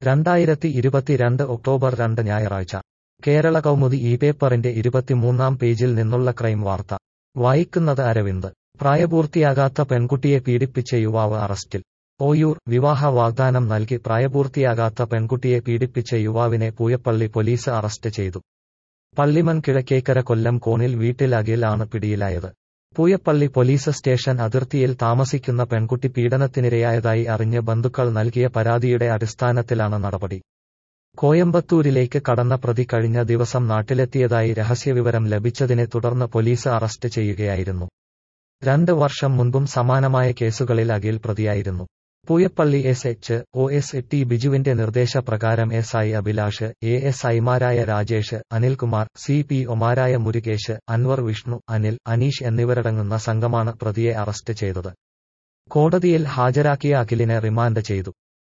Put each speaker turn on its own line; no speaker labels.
രണ്ടായിരത്തി ഇരുപത്തിരണ്ട് ഒക്ടോബർ രണ്ട് ഞായറാഴ്ച കേരള കൗമുദി ഈ പേപ്പറിന്റെ ഇരുപത്തിമൂന്നാം പേജിൽ നിന്നുള്ള ക്രൈം വാർത്ത വായിക്കുന്നത് അരവിന്ദ് പ്രായപൂർത്തിയാകാത്ത പെൺകുട്ടിയെ പീഡിപ്പിച്ച യുവാവ് അറസ്റ്റിൽ ഓയൂർ വിവാഹ വാഗ്ദാനം നൽകി പ്രായപൂർത്തിയാകാത്ത പെൺകുട്ടിയെ പീഡിപ്പിച്ച യുവാവിനെ പൂയപ്പള്ളി പോലീസ് അറസ്റ്റ് ചെയ്തു പള്ളിമൺ കിഴക്കേക്കര കൊല്ലം കോണിൽ വീട്ടിൽ അഖിലാണ് പിടിയിലായത് പൂയപ്പള്ളി പോലീസ് സ്റ്റേഷൻ അതിർത്തിയിൽ താമസിക്കുന്ന പെൺകുട്ടി പീഡനത്തിനിരയായതായി അറിഞ്ഞ് ബന്ധുക്കൾ നൽകിയ പരാതിയുടെ അടിസ്ഥാനത്തിലാണ് നടപടി കോയമ്പത്തൂരിലേക്ക് കടന്ന പ്രതി കഴിഞ്ഞ ദിവസം നാട്ടിലെത്തിയതായി രഹസ്യവിവരം ലഭിച്ചതിനെ തുടർന്ന് പോലീസ് അറസ്റ്റ് ചെയ്യുകയായിരുന്നു രണ്ട് വർഷം മുൻപും സമാനമായ കേസുകളിൽ അഖിൽ പ്രതിയായിരുന്നു Pooyappally S H O S T ബിജുവിന്റെ നിർദ്ദേശപ്രകാരം S I Abhilash A S ഐമാരായ രാജേഷ് അനിൽകുമാർ സി പി ഒമാരായ മുരുകേഷ് അൻവർ വിഷ്ണു അനിൽ അനീഷ് എന്നിവരടങ്ങുന്ന സംഘമാണ് പ്രതിയെ അറസ്റ്റ് ചെയ്തത് കോടതിയിൽ ഹാജരാക്കിയ അഖിലിനെ റിമാൻഡ് ചെയ്തു